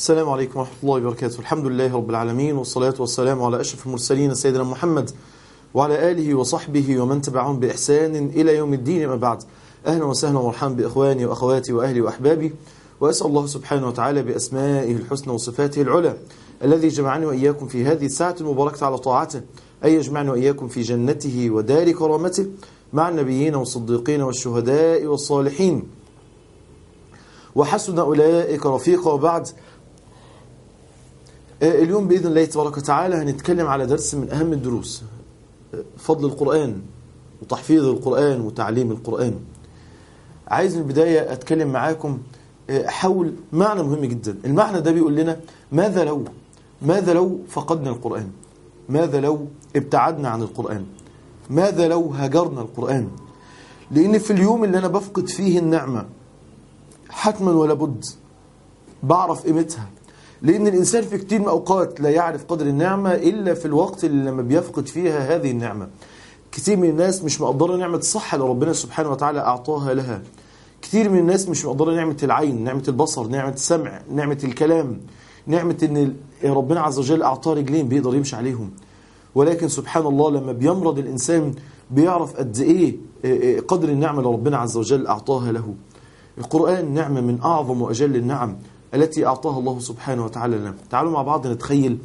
السلام عليكم ورحمة الله وبركاته الحمد لله رب العالمين والصلاة والسلام على أشرف المرسلين سيدنا محمد وعلى آله وصحبه ومن تبعهم بإحسان إلى يوم الدين ما بعد أهلا وسهلا ومرحبا بإخواني وأخواتي وأهلي وأحبابي وأسأل الله سبحانه وتعالى بأسمائه الحسنى وصفاته العلى الذي جمعني وإياكم في هذه الساعة المباركة على طاعته أن يجمعني وإياكم في جنته ودار كرامته مع النبيين والصديقين والشهداء والصالحين وحسن أولئك رفيقا وبعد اليوم بإذن الله تبارك وتعالى هنتكلم على درس من أهم الدروس فضل القرآن وتحفيظ القرآن وتعليم القرآن عايز من البداية أتكلم معاكم حول معنى مهم جدا المعنى ده بيقول لنا ماذا لو ماذا لو فقدنا القرآن ماذا لو ابتعدنا عن القرآن ماذا لو هجرنا القرآن لأن في اليوم اللي أنا بفقد فيه النعمة حتما ولا بد بعرف قيمتها لأن الإنسان في كتير من أوقات لا يعرف قدر النعمة إلا في الوقت اللي لما بيفقد فيها هذه النعمة كتير من الناس مش مقدرة نعمة الصحة اللي ربنا سبحانه وتعالى أعطاها لها كتير من الناس مش مقدرة نعمة العين نعمة البصر نعمة السمع نعمة الكلام نعمة ان ربنا عز وجل أعطاه رجلين بيقدر يمشي عليهم ولكن سبحان الله لما بيمرض الإنسان بيعرف قد إيه قدر النعمة اللي ربنا عز وجل أعطاها له القرآن نعمة من أعظم وأجل النعم التي أعطاها الله سبحانه وتعالى لنا تعالوا مع بعض نتخيل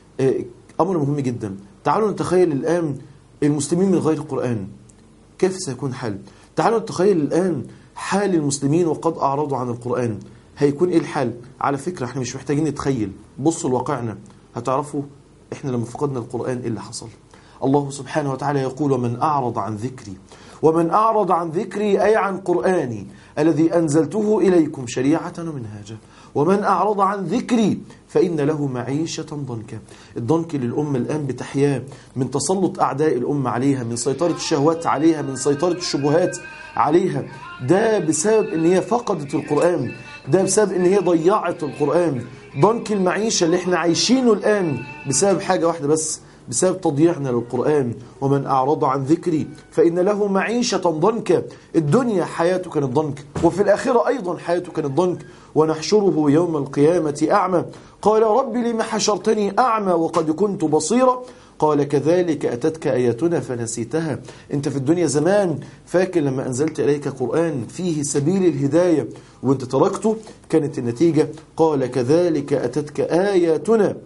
أمر مهم جدا تعالوا نتخيل الآن المسلمين من غير القرآن كيف سيكون حال تعالوا نتخيل الآن حال المسلمين وقد أعرضوا عن القرآن هيكون إيه الحال على فكرة احنا مش محتاجين نتخيل بصوا لواقعنا هتعرفوا احنا لما فقدنا القرآن إيه اللي حصل الله سبحانه وتعالى يقول ومن أعرض عن ذكري ومن أعرض عن ذكري أي عن قرآني الذي أنزلته إليكم شريعة ومنهاجا ومن أعرض عن ذكري فإن له معيشة ضنكا الضنك للأمة الآن بتحياه من تسلط أعداء الأمة عليها من سيطرة الشهوات عليها من سيطرة الشبهات عليها ده بسبب ان هي فقدت القرآن ده بسبب ان هي ضيعت القرآن ضنك المعيشة اللي احنا عايشينه الآن بسبب حاجة واحدة بس بسبب تضييعنا للقرآن ومن أعرض عن ذكري فإن له معيشة ضنكا الدنيا حياته كانت ضنك وفي الآخرة أيضا حياته كانت ضنك ونحشره يوم القيامة أعمى قال رب لم حشرتني أعمى وقد كنت بصيرا قال كذلك أتتك آياتنا فنسيتها أنت في الدنيا زمان فاكر لما أنزلت إليك قرآن فيه سبيل الهداية وانت تركته كانت النتيجة قال كذلك أتتك آياتنا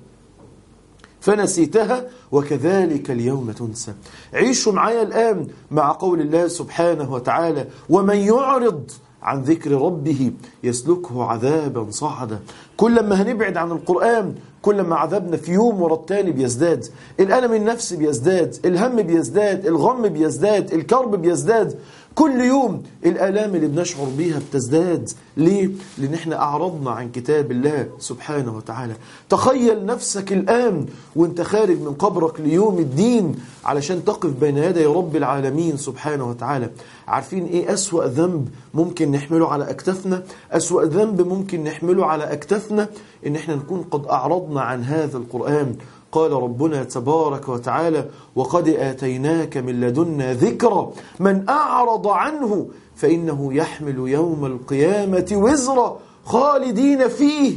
فنسيتها وكذلك اليوم تنسى عيشوا معايا الآن مع قول الله سبحانه وتعالى ومن يعرض عن ذكر ربه يسلكه عذابا صعدا كل ما هنبعد عن القرآن كل ما عذابنا في يوم ورا التاني بيزداد الألم النفسي بيزداد الهم بيزداد الغم بيزداد الكرب بيزداد كل يوم الآلام اللي بنشعر بيها بتزداد ليه؟ لأن احنا أعرضنا عن كتاب الله سبحانه وتعالى تخيل نفسك الآن وانت خارج من قبرك ليوم الدين علشان تقف بين يدي رب العالمين سبحانه وتعالى عارفين ايه أسوأ ذنب ممكن نحمله على أكتافنا أسوأ ذنب ممكن نحمله على أكتافنا ان احنا نكون قد أعرضنا عن هذا القرآن قال ربنا تبارك وتعالى وقد آتيناك من لدنا ذكرى من أعرض عنه فإنه يحمل يوم القيامة وزرا خالدين فيه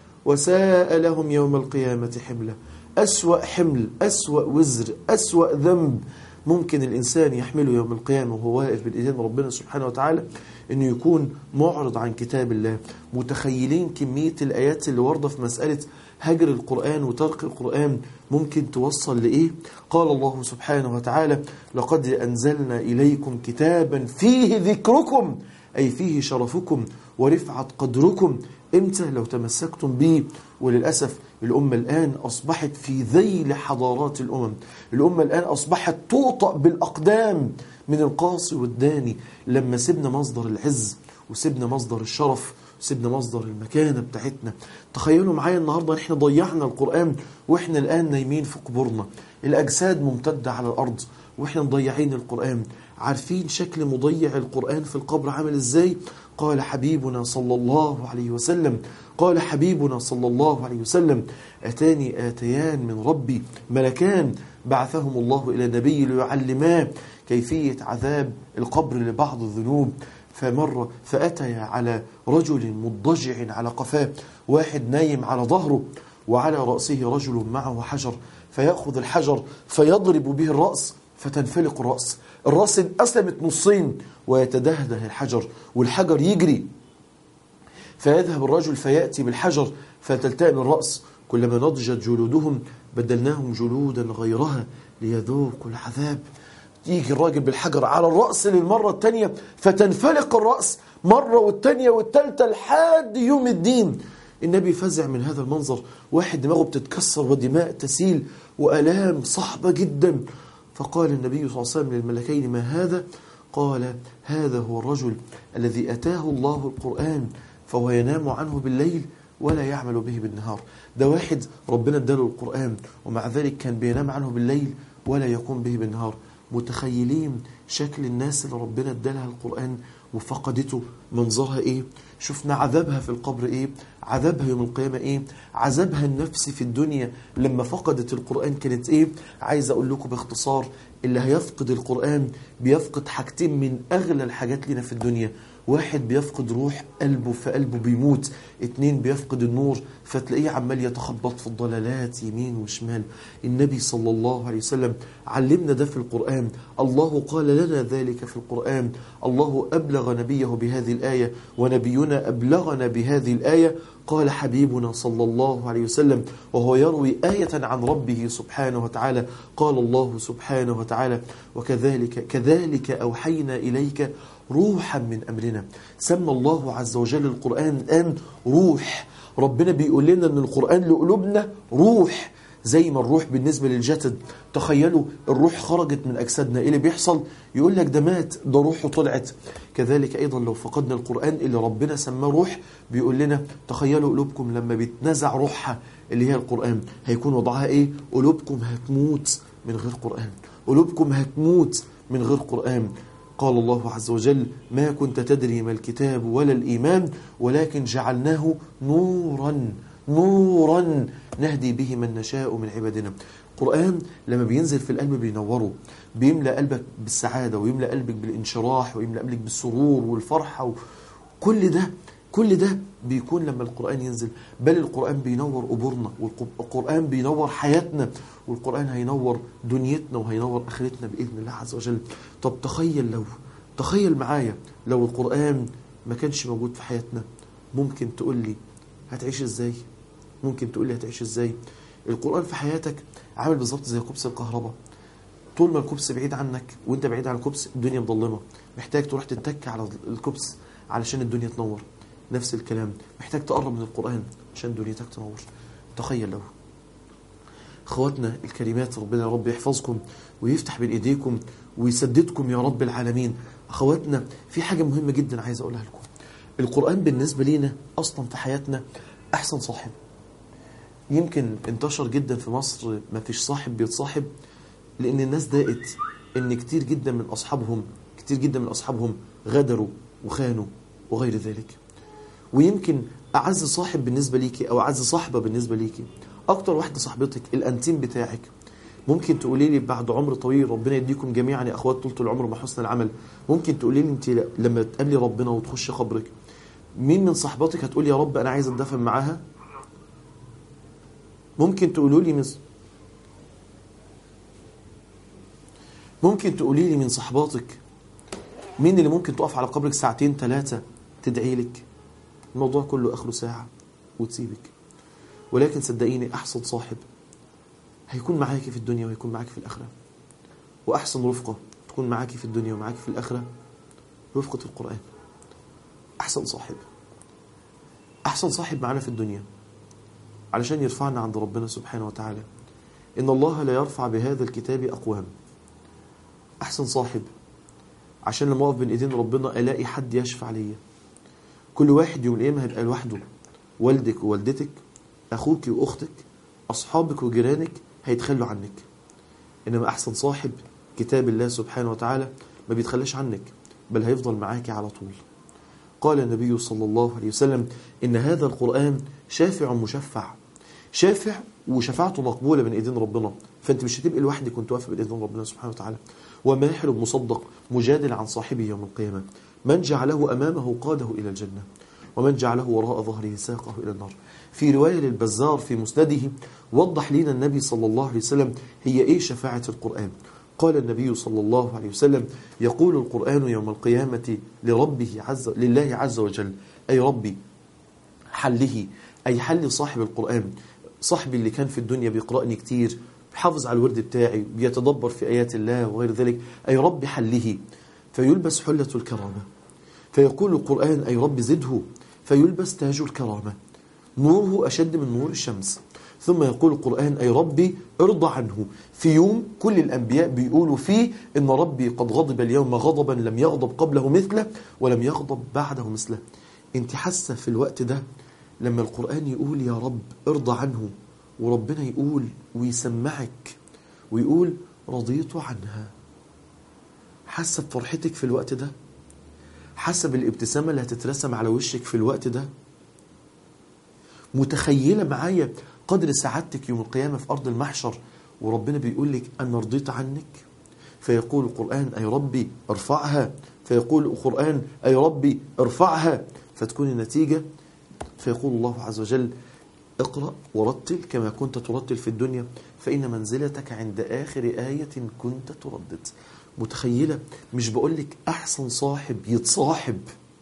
وساء لهم يوم القيامة حملا أسوأ حمل أسوأ وزر أسوأ ذنب ممكن الإنسان يحمله يوم القيامة وهو واقف بالإذن ربنا سبحانه وتعالى أنه يكون معرض عن كتاب الله متخيلين كمية الآيات اللي واردة في مسألة هجر القرآن وترك القرآن ممكن توصل لإيه؟ قال الله سبحانه وتعالى لقد أنزلنا إليكم كتابا فيه ذكركم أي فيه شرفكم ورفعة قدركم إمتى لو تمسكتم به وللأسف الأمة الآن أصبحت في ذيل حضارات الأمم الأمة الآن أصبحت توطأ بالأقدام من القاصي والداني لما سبنا مصدر العز وسبنا مصدر الشرف سيبنا مصدر المكانة بتاعتنا تخيلوا معايا النهاردة احنا ضيعنا القرآن واحنا الآن نايمين في قبورنا الأجساد ممتدة على الأرض واحنا مضيعين القرآن عارفين شكل مضيع القرآن في القبر عامل ازاي قال حبيبنا صلى الله عليه وسلم قال حبيبنا صلى الله عليه وسلم أتاني آتيان من ربي ملكان بعثهم الله إلى النبي ليعلمان كيفية عذاب القبر لبعض الذنوب فمر فأتيا على رجل مضجع على قفاه واحد نايم على ظهره وعلى رأسه رجل معه حجر فيأخذ الحجر فيضرب به الرأس فتنفلق الرأس الرأس انقسمت نصين ويتدهده الحجر والحجر يجري فيذهب الرجل فيأتي بالحجر فتلتئم الرأس كلما نضجت جلودهم بدلناهم جلودا غيرها ليذوقوا العذاب يجي الراجل بالحجر على الرأس للمرة الثانية فتنفلق الرأس مرة والثانية والثالثة لحد يوم الدين النبي فزع من هذا المنظر واحد دماغه بتتكسر ودماء تسيل وألام صعبة جدا فقال النبي صلى الله عليه وسلم للملكين ما هذا قال هذا هو الرجل الذي أتاه الله القرآن فهو ينام عنه بالليل ولا يعمل به بالنهار ده واحد ربنا اداله القرآن ومع ذلك كان بينام عنه بالليل ولا يقوم به بالنهار متخيلين شكل الناس اللي ربنا ادالها القرآن وفقدته منظرها ايه شفنا عذابها في القبر ايه عذابها يوم القيامة ايه عذابها النفسي في الدنيا لما فقدت القرآن كانت ايه عايز اقول لكم باختصار اللي هيفقد القرآن بيفقد حاجتين من اغلى الحاجات لنا في الدنيا واحد بيفقد روح قلبه فقلبه بيموت اتنين بيفقد النور فتلاقيه عمال يتخبط في الضلالات يمين وشمال النبي صلى الله عليه وسلم علمنا ده في القرآن الله قال لنا ذلك في القرآن الله أبلغ نبيه بهذه الآية ونبينا أبلغنا بهذه الآية قال حبيبنا صلى الله عليه وسلم وهو يروي آية عن ربه سبحانه وتعالى قال الله سبحانه وتعالى وكذلك كذلك أوحينا إليك روحا من أمرنا سمى الله عز وجل القرآن الآن روح ربنا بيقول لنا أن القرآن لقلوبنا روح زي ما الروح بالنسبة للجسد تخيلوا الروح خرجت من أجسادنا إيه اللي بيحصل يقول لك ده مات ده روحه طلعت كذلك أيضا لو فقدنا القرآن اللي ربنا سماه روح بيقول لنا تخيلوا قلوبكم لما بيتنزع روحها اللي هي القرآن هيكون وضعها إيه قلوبكم هتموت من غير قرآن قلوبكم هتموت من غير قرآن قال الله عز وجل ما كنت تدري ما الكتاب ولا الإيمان ولكن جعلناه نورا نورا نهدي به من نشاء من عبادنا القرآن لما بينزل في القلب بينوره بيملأ قلبك بالسعادة ويملأ قلبك بالانشراح ويملأ قلبك بالسرور والفرحة كل ده كل ده بيكون لما القرآن ينزل بل القرآن بينور قبورنا والقرآن بينور حياتنا والقرآن هينور دنيتنا وهينور آخرتنا بإذن الله عز وجل طب تخيل لو تخيل معايا لو القرآن ما كانش موجود في حياتنا ممكن تقول لي هتعيش ازاي ممكن تقول لي هتعيش ازاي القرآن في حياتك عامل بالظبط زي كبس الكهرباء طول ما الكبس بعيد عنك وانت بعيد عن الكبس الدنيا مظلمة محتاج تروح تتك على الكبس علشان الدنيا تنور نفس الكلام محتاج تقرب من القرآن عشان دنيتك تنور تخيل لو اخواتنا الكريمات ربنا يا رب يحفظكم ويفتح بين ايديكم ويسددكم يا رب العالمين اخواتنا في حاجة مهمة جدا عايز اقولها لكم القرآن بالنسبة لينا اصلا في حياتنا احسن صاحب يمكن انتشر جدا في مصر ما فيش صاحب بيتصاحب لان الناس دقت ان كتير جدا من اصحابهم كتير جدا من اصحابهم غدروا وخانوا وغير ذلك ويمكن اعز صاحب بالنسبه ليكي او اعز صاحبه بالنسبه ليكي اكتر واحده صاحبتك الانتيم بتاعك ممكن تقولي لي بعد عمر طويل ربنا يديكم جميعا يا اخوات طول العمر مع حسن العمل ممكن تقولي لي انت لما تقابلي ربنا وتخشي قبرك مين من صحباتك هتقول يا رب انا عايز اتدفن معاها ممكن تقولوا لي من ممكن تقولي لي من صحباتك مين اللي ممكن تقف على قبرك ساعتين ثلاثة تدعي لك الموضوع كله آخره ساعة وتسيبك ولكن صدقيني أحسن صاحب هيكون معاكي في الدنيا وهيكون معاكي في الآخرة وأحسن رفقة تكون معاكي في الدنيا ومعاكي في الآخرة رفقة القرآن أحسن صاحب أحسن صاحب معانا في الدنيا علشان يرفعنا عند ربنا سبحانه وتعالى إن الله لا يرفع بهذا الكتاب أقوام أحسن صاحب عشان لما أقف بين إيدين ربنا ألاقي حد يشفع ليا كل واحد يوم القيامة هيبقى لوحده والدك ووالدتك أخوك وأختك أصحابك وجيرانك هيتخلوا عنك إنما أحسن صاحب كتاب الله سبحانه وتعالى ما بيتخلاش عنك بل هيفضل معاك على طول قال النبي صلى الله عليه وسلم إن هذا القرآن شافع مشفع شافع وشفاعته مقبولة من إيدين ربنا فأنت مش هتبقى لوحدك وانت واقف بين إيدين ربنا سبحانه وتعالى وماحل مصدق مجادل عن صاحبه يوم القيامة من جعله أمامه قاده إلى الجنة ومن جعله وراء ظهره ساقه إلى النار في رواية للبزار في مسنده وضح لنا النبي صلى الله عليه وسلم هي إيه شفاعة القرآن قال النبي صلى الله عليه وسلم يقول القرآن يوم القيامة لربه عز لله عز وجل أي ربي حله أي حل صاحب القرآن صاحبي اللي كان في الدنيا بيقرأني كتير بيحافظ على الورد بتاعي بيتدبر في آيات الله وغير ذلك أي رب حله فيلبس حلة الكرامة فيقول القرآن أي رب زده فيلبس تاج الكرامة نوره أشد من نور الشمس ثم يقول القرآن أي ربي ارضى عنه في يوم كل الأنبياء بيقولوا فيه إن ربي قد غضب اليوم غضبا لم يغضب قبله مثله ولم يغضب بعده مثله انت حاسة في الوقت ده لما القرآن يقول يا رب ارضى عنه وربنا يقول ويسمعك ويقول رضيت عنها حاسة بفرحتك في الوقت ده حاسة بالابتسامة اللي هتترسم على وشك في الوقت ده متخيلة معايا قدر سعادتك يوم القيامة في أرض المحشر وربنا بيقول لك أنا رضيت عنك فيقول القرآن أي ربي ارفعها فيقول القرآن أي ربي ارفعها فتكون النتيجة فيقول الله عز وجل اقرأ ورتل كما كنت ترتل في الدنيا فإن منزلتك عند آخر آية كنت تردد متخيلة مش بقول لك أحسن صاحب يتصاحب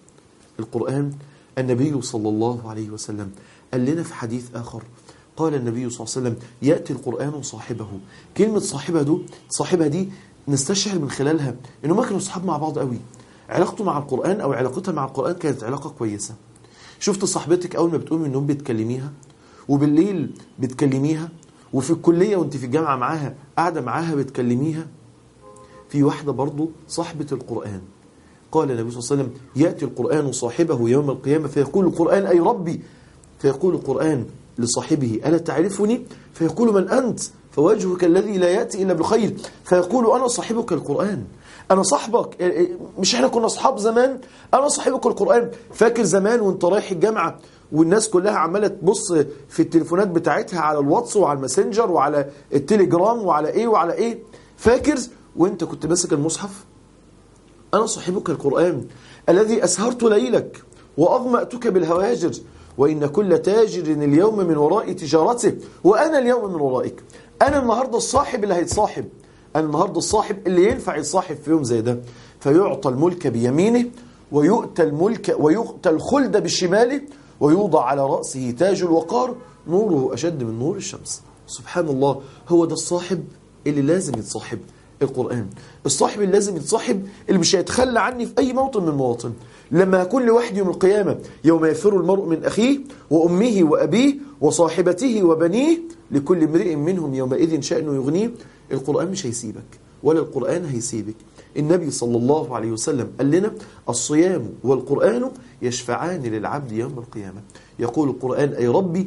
القرآن النبي صلى الله عليه وسلم قال لنا في حديث آخر قال النبي صلى الله عليه وسلم يأتي القرآن صاحبه كلمة صاحبها دي صاحبها دي نستشعر من خلالها إنه ما كانوا صحاب مع بعض قوي علاقته مع القرآن أو علاقتها مع القرآن كانت علاقة كويسة شفت صاحبتك أول ما بتقوم من النوم بتكلميها وبالليل بتكلميها وفي الكلية وانت في الجامعة معاها قاعدة معاها بتكلميها في واحدة برضو صاحبة القرآن قال النبي صلى الله عليه وسلم يأتي القرآن صاحبه يوم القيامة فيقول القرآن أي ربي فيقول القرآن لصاحبه ألا تعرفني فيقول من أنت فوجهك الذي لا يأتي إلا بالخير فيقول أنا صاحبك القرآن أنا صاحبك مش إحنا كنا أصحاب زمان أنا صاحبك القرآن فاكر زمان وانت رايح الجامعة والناس كلها عمالة تبص في التليفونات بتاعتها على الواتس وعلى الماسنجر وعلى التليجرام وعلى إيه وعلى إيه فاكر وانت كنت ماسك المصحف أنا صاحبك القرآن الذي أسهرت ليلك وأظمأتك بالهواجر وإن كل تاجر اليوم من وراء تجارته وأنا اليوم من ورائك أنا النهاردة الصاحب اللي هيتصاحب أنا النهاردة الصاحب اللي ينفع يتصاحب في يوم زي ده فيعطى الملك بيمينه ويؤتى الملك ويؤتى الخلد بشماله ويوضع على رأسه تاج الوقار نوره أشد من نور الشمس سبحان الله هو ده الصاحب اللي لازم يتصاحب القرآن الصاحب اللي لازم يتصاحب اللي مش هيتخلى عني في أي موطن من المواطن لما يكون لوحدي يوم القيامة يوم يفر المرء من أخيه وأمه وأبيه وصاحبته وبنيه لكل امرئ منهم يومئذ شأنه يغنيه القرآن مش هيسيبك ولا القرآن هيسيبك النبي صلى الله عليه وسلم قال لنا الصيام والقرآن يشفعان للعبد يوم القيامة يقول القرآن أي ربي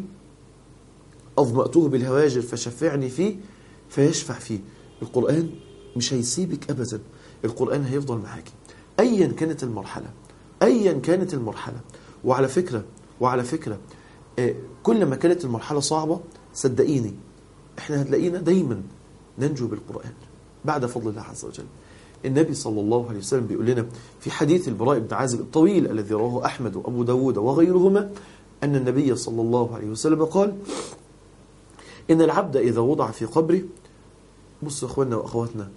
أظمأته بالهواجر فشفعني فيه فيشفع فيه القرآن مش هيسيبك أبدا القرآن هيفضل معاك أيا كانت المرحلة أيا كانت المرحلة وعلى فكرة وعلى فكرة كل ما كانت المرحلة صعبة صدقيني احنا هتلاقينا دايما ننجو بالقرآن بعد فضل الله عز وجل النبي صلى الله عليه وسلم بيقول لنا في حديث البراء بن عازب الطويل الذي رواه أحمد وأبو داود وغيرهما أن النبي صلى الله عليه وسلم قال إن العبد إذا وضع في قبره بصوا أخواننا وأخواتنا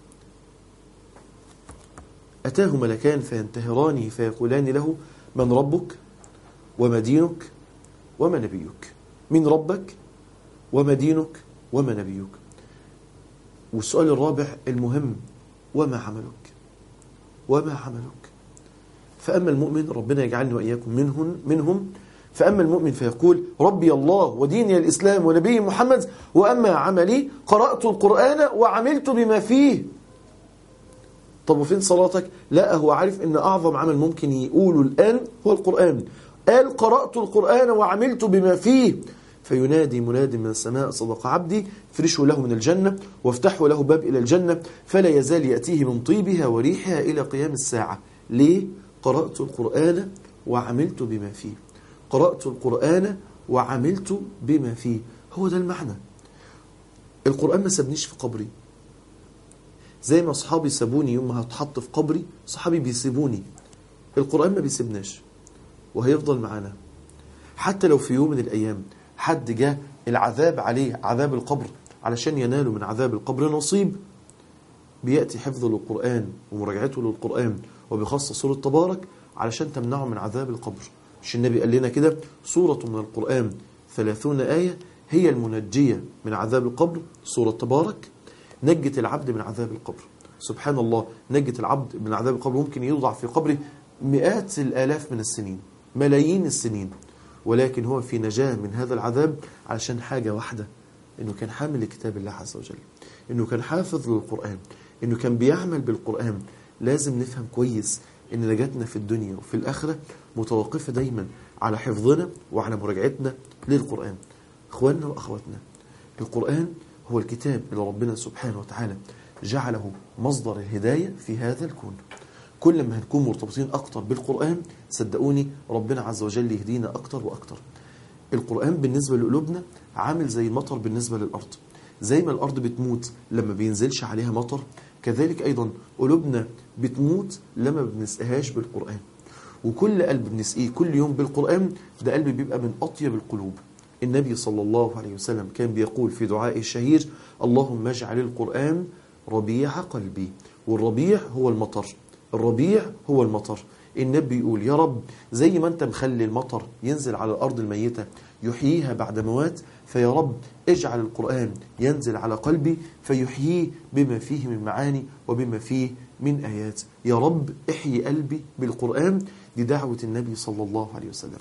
أتاه ملكان فينتهرانه فيقولان له من ربك وما دينك وما نبيك من ربك وما دينك وما نبيك والسؤال الرابع المهم وما عملك وما عملك فأما المؤمن ربنا يجعلني وإياكم منهم, منهم فأما المؤمن فيقول ربي الله وديني الإسلام ونبي محمد وأما عملي قرأت القرآن وعملت بما فيه طب وفين صلاتك لا هو عارف ان اعظم عمل ممكن يقوله الان هو القرآن قال قرأت القرآن وعملت بما فيه فينادي مناد من السماء صدق عبدي فرشوا له من الجنة وافتحوا له باب إلى الجنة فلا يزال يأتيه من طيبها وريحها إلى قيام الساعة ليه؟ قرأت القرآن وعملت بما فيه قرأت القرآن وعملت بما فيه هو ده المعنى القرآن ما سابنيش في قبري زي ما أصحابي سابوني يوم ما هتحط في قبري صحابي بيسيبوني القرآن ما بيسيبناش وهيفضل معانا حتى لو في يوم من الأيام حد جاء العذاب عليه عذاب القبر علشان ينالوا من عذاب القبر نصيب بيأتي حفظه للقرآن ومراجعته للقرآن وبخاصة سورة تبارك علشان تمنعه من عذاب القبر مش النبي قال لنا كده سورة من القرآن ثلاثون آية هي المنجية من عذاب القبر سورة تبارك نجت العبد من عذاب القبر سبحان الله نجت العبد من عذاب القبر ممكن يوضع في قبره مئات الآلاف من السنين ملايين السنين ولكن هو في نجاة من هذا العذاب علشان حاجة واحدة انه كان حامل لكتاب الله عز وجل انه كان حافظ للقرآن انه كان بيعمل بالقرآن لازم نفهم كويس ان نجاتنا في الدنيا وفي الآخرة متوقفة دايما على حفظنا وعلى مراجعتنا للقرآن اخواننا واخواتنا القرآن هو الكتاب اللي ربنا سبحانه وتعالى جعله مصدر الهداية في هذا الكون كل ما هنكون مرتبطين أكتر بالقرآن صدقوني ربنا عز وجل يهدينا أكتر وأكتر القرآن بالنسبة لقلوبنا عامل زي المطر بالنسبة للأرض زي ما الأرض بتموت لما بينزلش عليها مطر كذلك أيضا قلوبنا بتموت لما بنسقيهاش بالقرآن وكل قلب بنسقيه كل يوم بالقرآن ده قلب بيبقى من أطيب القلوب النبي صلى الله عليه وسلم كان بيقول في دعائه الشهير اللهم اجعل القرآن ربيع قلبي والربيع هو المطر الربيع هو المطر النبي يقول يا رب زي ما انت مخلي المطر ينزل على الأرض الميتة يحييها بعد موات فيا رب اجعل القرآن ينزل على قلبي فيحييه بما فيه من معاني وبما فيه من آيات يا رب احيي قلبي بالقرآن دي دعوة النبي صلى الله عليه وسلم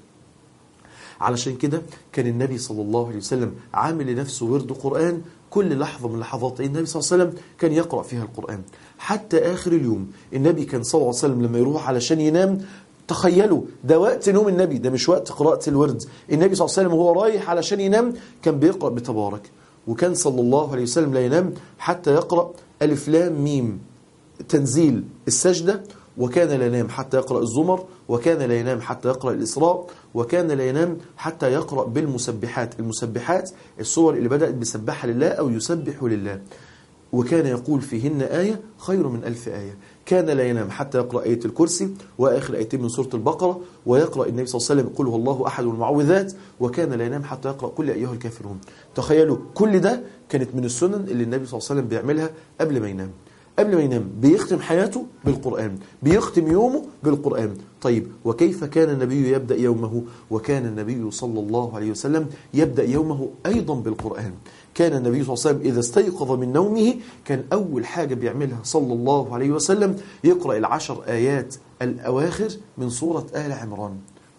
علشان كده كان النبي صلى الله عليه وسلم عامل لنفسه ورد قرآن كل لحظة من لحظات النبي صلى الله عليه وسلم كان يقرأ فيها القرآن حتى آخر اليوم النبي كان صلى الله عليه وسلم لما يروح علشان ينام تخيلوا ده وقت نوم النبي ده مش وقت قراءة الورد النبي صلى الله عليه وسلم وهو رايح علشان ينام كان بيقرأ بتبارك وكان صلى الله عليه وسلم لا ينام حتى يقرأ ألف لام ميم تنزيل السجدة وكان لا ينام حتى يقرأ الزمر وكان لا ينام حتى يقرأ الإسراء وكان لا ينام حتى يقرأ بالمسبحات المسبحات الصور اللي بدأت بسبحها لله أو يسبح لله وكان يقول فيهن آية خير من ألف آية كان لا ينام حتى يقرأ آية الكرسي وآخر آيتين من سورة البقرة ويقرأ النبي صلى الله عليه وسلم قل هو الله أحد والمعوذات وكان لا ينام حتى يقرأ كل أيها الكافرون تخيلوا كل ده كانت من السنن اللي النبي صلى الله عليه وسلم بيعملها قبل ما ينام قبل ما ينام بيختم حياته بالقرآن بيختم يومه بالقرآن طيب وكيف كان النبي يبدأ يومه وكان النبي صلى الله عليه وسلم يبدأ يومه أيضا بالقرآن كان النبي صلى الله عليه وسلم إذا استيقظ من نومه كان أول حاجة بيعملها صلى الله عليه وسلم يقرأ العشر آيات الأواخر من سورة آل عمران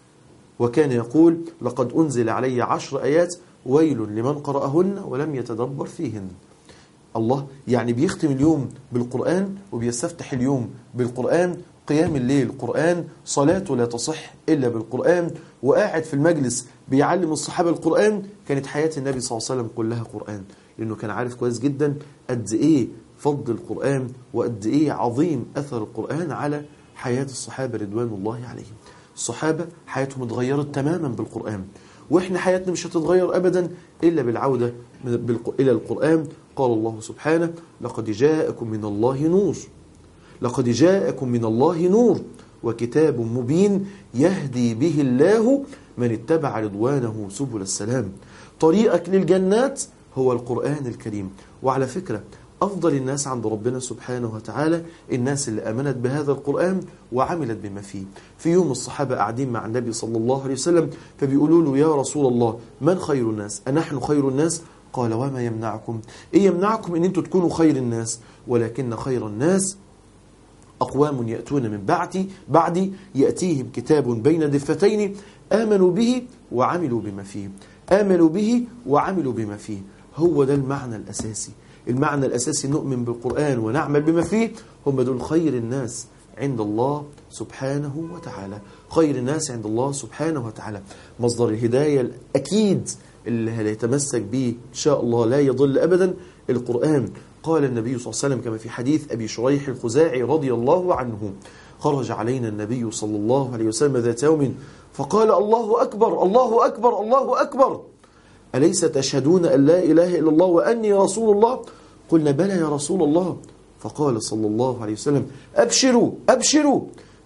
وكان يقول لقد أنزل علي عشر آيات ويل لمن قرأهن ولم يتدبر فيهن الله يعني بيختم اليوم بالقرآن وبيستفتح اليوم بالقرآن قيام الليل قرآن صلاته لا تصح إلا بالقرآن وقاعد في المجلس بيعلم الصحابة القرآن كانت حياة النبي صلى الله عليه وسلم كلها قرآن لأنه كان عارف كويس جدا قد إيه فضل القرآن وقد إيه عظيم أثر القرآن على حياة الصحابة رضوان الله عليهم الصحابة حياتهم اتغيرت تماما بالقرآن وإحنا حياتنا مش هتتغير أبدا إلا بالعودة إلى القرآن قال الله سبحانه لقد جاءكم من الله نور لقد جاءكم من الله نور وكتاب مبين يهدي به الله من اتبع رضوانه سبل السلام طريقك للجنات هو القرآن الكريم وعلى فكرة أفضل الناس عند ربنا سبحانه وتعالى الناس اللي أمنت بهذا القرآن وعملت بما فيه في يوم الصحابة قاعدين مع النبي صلى الله عليه وسلم فبيقولوا له يا رسول الله من خير الناس أنحن خير الناس قال وما يمنعكم إيه يمنعكم أن أنتم تكونوا خير الناس ولكن خير الناس أقوام يأتون من بعدي بعدي يأتيهم كتاب بين دفتين آمنوا به وعملوا بما فيه آمنوا به وعملوا بما فيه هو ده المعنى الأساسي المعنى الأساسي نؤمن بالقرآن ونعمل بما فيه هم دول خير الناس عند الله سبحانه وتعالى خير الناس عند الله سبحانه وتعالى مصدر الهداية الأكيد اللي هيتمسك به إن شاء الله لا يضل أبدا القرآن قال النبي صلى الله عليه وسلم كما في حديث أبي شريح الخزاعي رضي الله عنه خرج علينا النبي صلى الله عليه وسلم ذات يوم فقال الله أكبر الله أكبر الله أكبر أليس تشهدون أن لا إله إلا الله وأني رسول الله قلنا بلى يا رسول الله فقال صلى الله عليه وسلم أبشروا أبشروا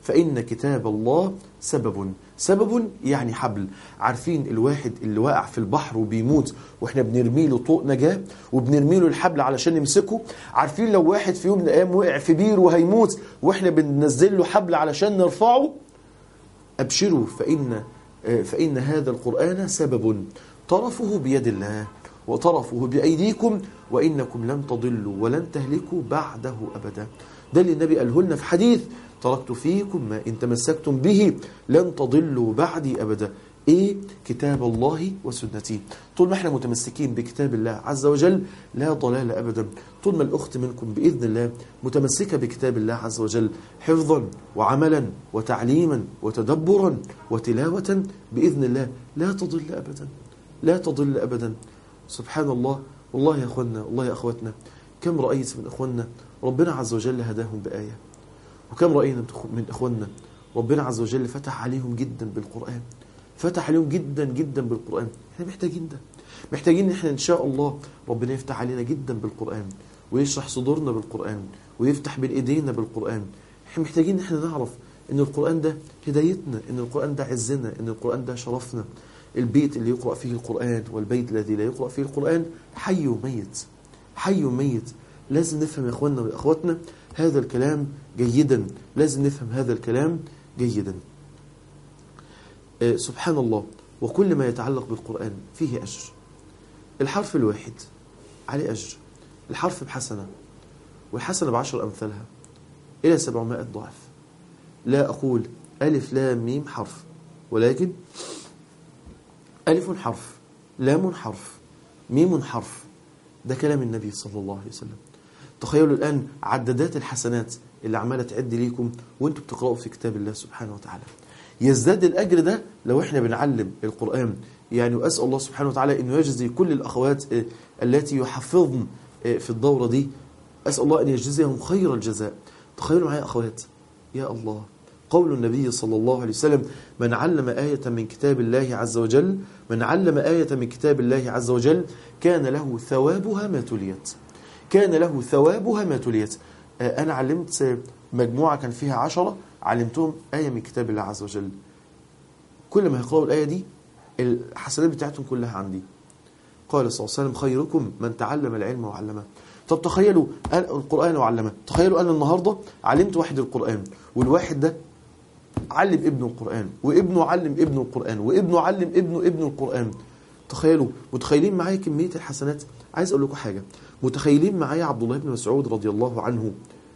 فإن كتاب الله سبب سبب يعني حبل عارفين الواحد اللي واقع في البحر وبيموت واحنا بنرمي له طوق نجاة وبنرمي له الحبل علشان نمسكه عارفين لو واحد في يوم من الأيام وقع في بير وهيموت واحنا بننزل له حبل علشان نرفعه أبشروا فإن فإن هذا القرآن سبب طرفه بيد الله وطرفه بأيديكم وإنكم لن تضلوا ولن تهلكوا بعده أبدا ده اللي النبي قاله لنا في حديث تركت فيكم ما إن تمسكتم به لن تضلوا بعدي أبدا إيه كتاب الله وسنتي طول ما احنا متمسكين بكتاب الله عز وجل لا ضلال أبدا طول ما الأخت منكم بإذن الله متمسكة بكتاب الله عز وجل حفظا وعملا وتعليما وتدبرا وتلاوة بإذن الله لا تضل أبدا لا تضل أبدا سبحان الله والله يا أخوانا والله يا أخواتنا كم رأيت من أخوانا ربنا عز وجل هداهم بآية وكم رأينا من إخواننا ربنا عز وجل فتح عليهم جدا بالقرآن فتح عليهم جدا جدا بالقرآن احنا محتاجين ده محتاجين احنا ان شاء الله ربنا يفتح علينا جدا بالقرآن ويشرح صدورنا بالقرآن ويفتح بين ايدينا بالقرآن احنا محتاجين احنا نعرف ان القرآن ده هدايتنا ان القرآن ده عزنا ان القرآن ده شرفنا البيت اللي يقرأ فيه القرآن والبيت الذي لا يقرأ فيه القرآن حي وميت حي وميت لازم نفهم يا اخواننا واخواتنا هذا الكلام جيدا لازم نفهم هذا الكلام جيدا آه سبحان الله وكل ما يتعلق بالقرآن فيه أجر الحرف الواحد عليه أجر الحرف بحسنة والحسنة بعشر أمثالها إلى سبعمائة ضعف لا أقول ألف لام ميم حرف ولكن ألف حرف لام حرف ميم حرف ده كلام النبي صلى الله عليه وسلم تخيلوا الآن عدادات الحسنات اللي عمالة تعد ليكم وانتم بتقرأوا في كتاب الله سبحانه وتعالى يزداد الأجر ده لو احنا بنعلم القرآن يعني وأسأل الله سبحانه وتعالى أنه يجزي كل الأخوات التي يحفظن في الدورة دي أسأل الله أن يجزيهم خير الجزاء تخيلوا معايا أخوات يا الله قول النبي صلى الله عليه وسلم من علم آية من كتاب الله عز وجل من علم آية من كتاب الله عز وجل كان له ثوابها ما تليت كان له ثوابها ما تليت أنا علمت مجموعة كان فيها عشرة علمتهم آية من كتاب الله عز وجل كل ما يقرأوا الآية دي الحسنات بتاعتهم كلها عندي قال صلى الله عليه وسلم خيركم من تعلم العلم وعلمه طب تخيلوا القرآن وعلمه تخيلوا أنا النهاردة علمت واحد القرآن والواحد ده علم ابنه القرآن وابنه علم ابنه القرآن وابنه علم ابنه ابنه القرآن تخيلوا متخيلين معايا كمية الحسنات عايز أقول لكم حاجة متخيلين معايا عبد الله بن مسعود رضي الله عنه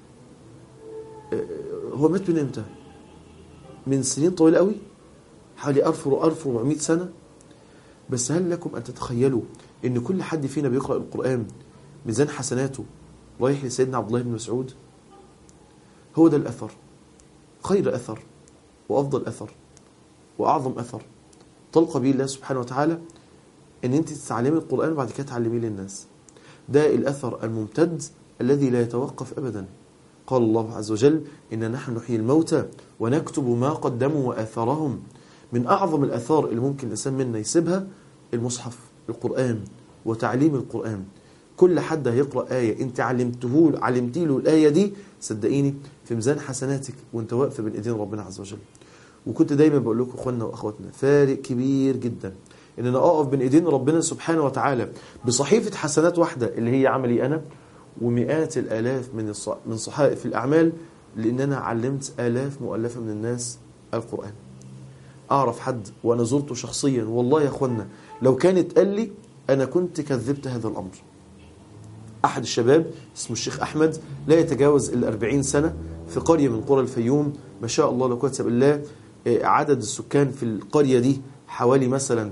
هو مات من امتى من سنين طويلة قوي حوالي 1400 سنة بس هل لكم أن تتخيلوا أن كل حد فينا بيقرأ القرآن ميزان حسناته رايح لسيدنا عبد الله بن مسعود هو ده الأثر خير أثر وأفضل أثر وأعظم أثر تلقى به الله سبحانه وتعالى أن أنت تتعلمي القرآن وبعد كده تعلميه للناس ده الأثر الممتد الذي لا يتوقف أبدا قال الله عز وجل إن نحن نحيي الموتى ونكتب ما قدموا وآثارهم من أعظم الأثار اللي ممكن الإنسان منا يسيبها المصحف القرآن وتعليم القرآن كل حد هيقرأ آية أنت علمته علمتي له الآية دي صدقيني في ميزان حسناتك وانت واقفة بين إيدين ربنا عز وجل وكنت دايما بقول لكم اخواننا واخواتنا فارق كبير جدا ان انا اقف بين ايدين ربنا سبحانه وتعالى بصحيفه حسنات واحده اللي هي عملي انا ومئات الالاف من من صحائف الاعمال لان انا علمت الاف مؤلفه من الناس القران اعرف حد وانا زرته شخصيا والله يا اخوانا لو كانت قال لي انا كنت كذبت هذا الامر احد الشباب اسمه الشيخ احمد لا يتجاوز الأربعين سنه في قريه من قرى الفيوم ما شاء الله لو كتب الله عدد السكان في القريه دي حوالي مثلا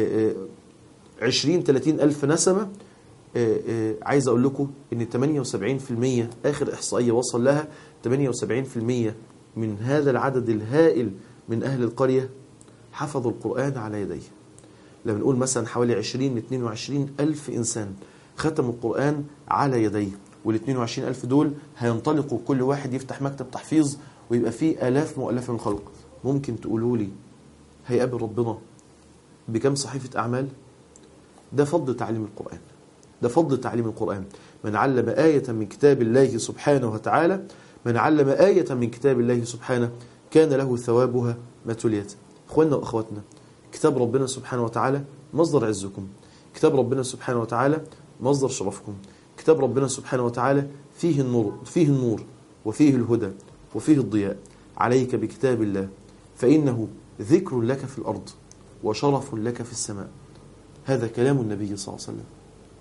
20 30 ألف نسمة عايز أقول لكم إن 78% آخر إحصائية وصل لها 78% من هذا العدد الهائل من أهل القرية حفظوا القرآن على يديه لما نقول مثلا حوالي 20 22 ألف إنسان ختموا القرآن على يديه وال 22 ألف دول هينطلقوا كل واحد يفتح مكتب تحفيظ ويبقى فيه آلاف مؤلفة من الخلق ممكن تقولوا لي هيقابل ربنا بكم صحيفة أعمال ده فضل تعليم القرآن ده فضل تعليم القرآن من علم آية من كتاب الله سبحانه وتعالى من علم آية من كتاب الله سبحانه كان له ثوابها ما تليت إخواننا وأخواتنا كتاب ربنا سبحانه وتعالى مصدر عزكم كتاب ربنا سبحانه وتعالى مصدر شرفكم كتاب ربنا سبحانه وتعالى فيه النور فيه النور وفيه الهدى وفيه الضياء عليك بكتاب الله فإنه ذكر لك في الأرض وشرف لك في السماء هذا كلام النبي صلى الله عليه وسلم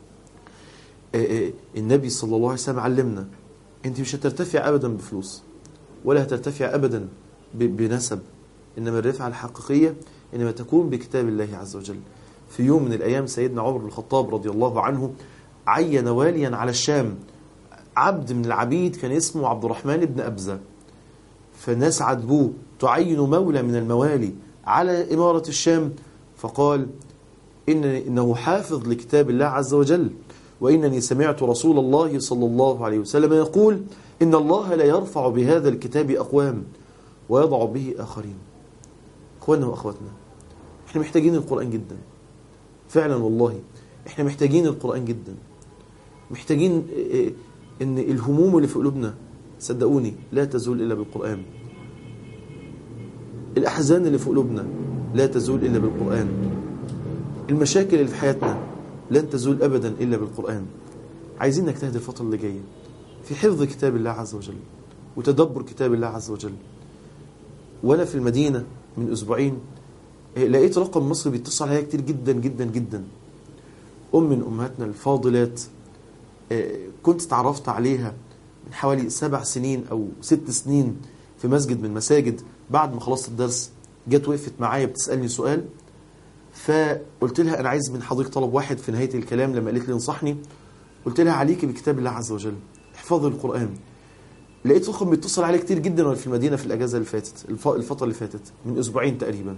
النبي صلى الله عليه وسلم علمنا انت مش هترتفع ابدا بفلوس ولا هترتفع ابدا بنسب انما الرفعه الحقيقيه انما تكون بكتاب الله عز وجل في يوم من الايام سيدنا عمر بن الخطاب رضي الله عنه عين واليا على الشام عبد من العبيد كان اسمه عبد الرحمن بن ابزه فالناس عاتبوه تعين مولى من الموالي على اماره الشام فقال إن إنه حافظ لكتاب الله عز وجل وإنني سمعت رسول الله صلى الله عليه وسلم يقول إن الله لا يرفع بهذا الكتاب أقوام ويضع به آخرين أخواننا وأخواتنا إحنا محتاجين القرآن جدا فعلا والله إحنا محتاجين القرآن جدا محتاجين إن الهموم اللي في قلوبنا صدقوني لا تزول إلا بالقرآن الأحزان اللي في قلوبنا لا تزول إلا بالقرآن المشاكل اللي في حياتنا لن تزول أبدا إلا بالقرآن عايزين نجتهد الفترة اللي جاية في حفظ كتاب الله عز وجل وتدبر كتاب الله عز وجل وأنا في المدينة من أسبوعين لقيت رقم مصري بيتصل عليا كتير جدا جدا جدا أم من أمهاتنا الفاضلات كنت تعرفت عليها من حوالي سبع سنين أو ست سنين في مسجد من المساجد بعد ما خلصت الدرس جت وقفت معايا بتسألني سؤال فقلت لها أنا عايز من حضرتك طلب واحد في نهاية الكلام لما قالت لي انصحني قلت لها عليكي بكتاب الله عز وجل احفظي القرآن لقيت رقم بيتصل عليه كتير جدا وانا في المدينة في الأجازة اللي فاتت الفترة اللي فاتت من أسبوعين تقريبا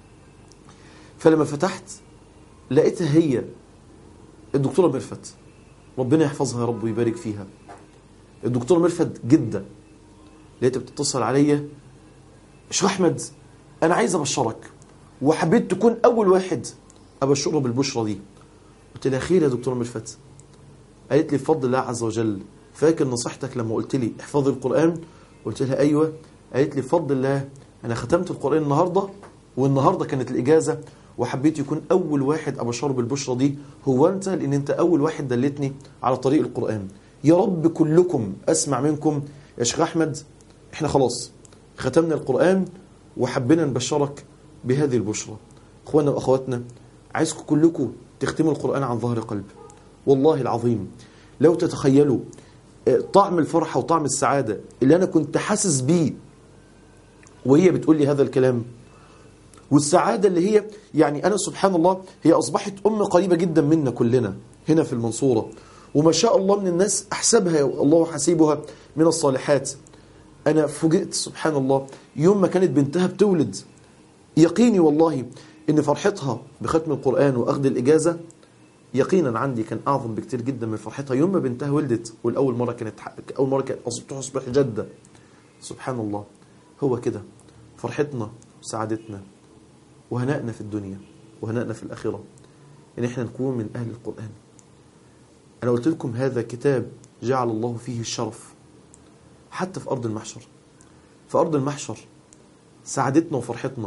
فلما فتحت لقيتها هي الدكتورة ميرفت ربنا يحفظها يا رب ويبارك فيها الدكتورة ميرفت جدة لقيتها بتتصل عليا شو أحمد أنا عايز أبشرك وحبيت تكون أول واحد أبشره بالبشرة دي قلت لها خير يا دكتورة ميرفت قالت لي بفضل الله عز وجل فاكر نصيحتك لما قلت لي احفظي القرآن قلت لها أيوة قالت لي بفضل الله أنا ختمت القرآن النهاردة والنهاردة كانت الإجازة وحبيت يكون أول واحد أبشره بالبشرة دي هو أنت لأن أنت أول واحد دلتني على طريق القرآن يا رب كلكم أسمع منكم يا شيخ أحمد إحنا خلاص ختمنا القرآن وحبينا نبشرك بهذه البشرة اخواننا واخواتنا عايزكم كلكم تختموا القرآن عن ظهر قلب والله العظيم لو تتخيلوا طعم الفرحة وطعم السعادة اللي أنا كنت حاسس بيه وهي بتقول لي هذا الكلام والسعادة اللي هي يعني أنا سبحان الله هي أصبحت أم قريبة جدا منا كلنا هنا في المنصورة وما شاء الله من الناس أحسبها الله حسيبها من الصالحات أنا فوجئت سبحان الله يوم ما كانت بنتها بتولد يقيني والله ان فرحتها بختم القرآن واخذ الإجازة يقينا عندي كان أعظم بكتير جدا من فرحتها يوم ما بنتها ولدت والأول مرة كانت أول مرة كانت تصبح جدة سبحان الله هو كده فرحتنا وسعادتنا وهنائنا في الدنيا وهنائنا في الآخرة إن إحنا نكون من أهل القرآن أنا قلت لكم هذا كتاب جعل الله فيه الشرف حتى في أرض المحشر في أرض المحشر سعادتنا وفرحتنا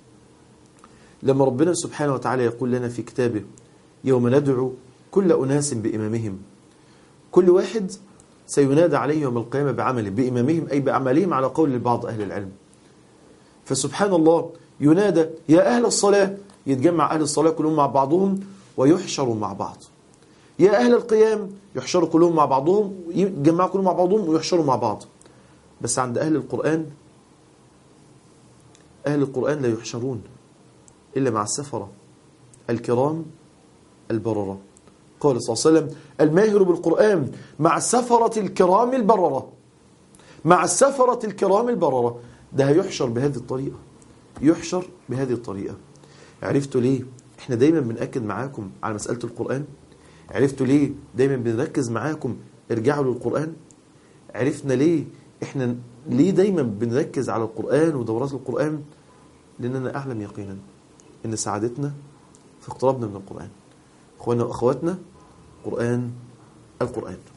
لما ربنا سبحانه وتعالى يقول لنا في كتابه يوم ندعو كل أناس بإمامهم كل واحد سينادى عليه يوم القيامة بعمله بإمامهم أي بأعمالهم على قول بعض أهل العلم فسبحان الله ينادى يا أهل الصلاة يتجمع أهل الصلاة كلهم مع بعضهم ويحشروا مع بعض يا أهل القيام يحشروا كلهم مع بعضهم يتجمعوا كلهم مع بعضهم ويحشروا مع بعض بس عند أهل القرآن أهل القرآن لا يحشرون إلا مع السفرة الكرام البررة قال صلى الله عليه وسلم الماهر بالقرآن مع السفرة الكرام البررة مع السفرة الكرام البررة ده هيحشر بهذه الطريقة يحشر بهذه الطريقة عرفتوا ليه احنا دايما بنأكد معاكم على مسألة القرآن عرفتوا ليه دايما بنركز معاكم ارجعوا للقرآن عرفنا ليه احنا ليه دايما بنركز على القرآن ودورات القرآن لأننا أعلم يقينا ان سعادتنا في اقترابنا من القرآن اخواننا واخواتنا قرآن القرآن